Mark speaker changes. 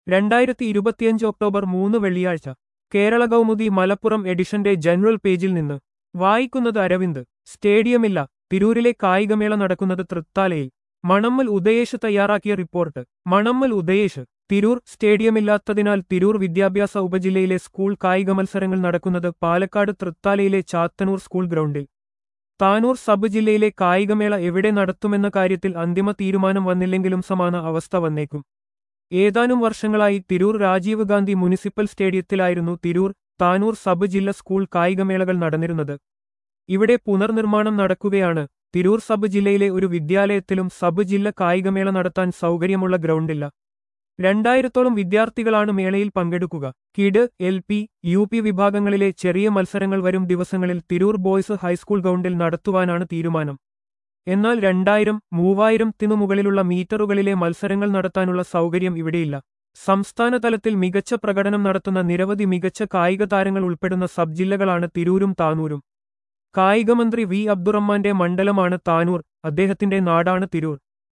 Speaker 1: രണ്ടായിരത്തി ഇരുപത്തിയഞ്ച് ഒക്ടോബർ മൂന്ന് വെള്ളിയാഴ്ച കേരള കൗമുദി മലപ്പുറം എഡിഷന്റെ ജനറൽ പേജിൽ നിന്ന് വായിക്കുന്നത് അരവിന്ദ് സ്റ്റേഡിയമില്ല തിരൂരിലെ കായികമേള നടക്കുന്നത് തൃത്താലയിൽ മണമ്മൽ ഉദയേഷ് തയ്യാറാക്കിയ റിപ്പോർട്ട് മണമ്മൽ ഉദയേഷ് തിരൂർ സ്റ്റേഡിയമില്ലാത്തതിനാൽ തിരൂർ വിദ്യാഭ്യാസ ഉപജില്ലയിലെ സ്കൂൾ കായിക മത്സരങ്ങൾ നടക്കുന്നത് പാലക്കാട് തൃത്താലയിലെ ചാത്തന്നൂർ സ്കൂൾ ഗ്രൗണ്ടിൽ താനൂർ സബ് ജില്ലയിലെ കായികമേള എവിടെ നടത്തുമെന്ന കാര്യത്തിൽ അന്തിമ തീരുമാനം വന്നില്ലെങ്കിലും സമാന അവസ്ഥ വന്നേക്കും ഏതാനും വർഷങ്ങളായി തിരൂർ രാജീവ് ഗാന്ധി മുനിസിപ്പൽ സ്റ്റേഡിയത്തിലായിരുന്നു തിരൂർ താനൂർ സബ് ജില്ല സ്കൂൾ കായികമേളകൾ നടന്നിരുന്നത് ഇവിടെ പുനർനിർമ്മാണം നടക്കുകയാണ് തിരൂർ സബ് ജില്ലയിലെ ഒരു വിദ്യാലയത്തിലും സബ് ജില്ല കായികമേള നടത്താൻ സൗകര്യമുള്ള ഗ്രൗണ്ടില്ല രണ്ടായിരത്തോളം വിദ്യാർത്ഥികളാണ് മേളയിൽ പങ്കെടുക്കുക kid L P U P വിഭാഗങ്ങളിലെ ചെറിയ മത്സരങ്ങൾ വരും ദിവസങ്ങളിൽ തിരൂർ ബോയ്സ് ഹൈസ്കൂൾ ഗ്രൗണ്ടിൽ നടത്തുവാനാണ് തീരുമാനം എന്നാൽ രണ്ടായിരം മൂവായിരത്തിനു മുകളിലുള്ള മീറ്ററുകളിലെ മത്സരങ്ങൾ നടത്താനുള്ള സൗകര്യം ഇവിടെയില്ല സംസ്ഥാന തലത്തിൽ മികച്ച പ്രകടനം നടത്തുന്ന നിരവധി മികച്ച കായിക താരങ്ങൾ ഉൾപ്പെടുന്ന സബ് ജില്ലകളാണ് തിരൂരും താനൂരും കായികമന്ത്രി വി അബ്ദുറഹ്മാന്റെ മണ്ഡലമാണ് താനൂർ അദ്ദേഹത്തിന്റെ നാടാണ് തിരൂർ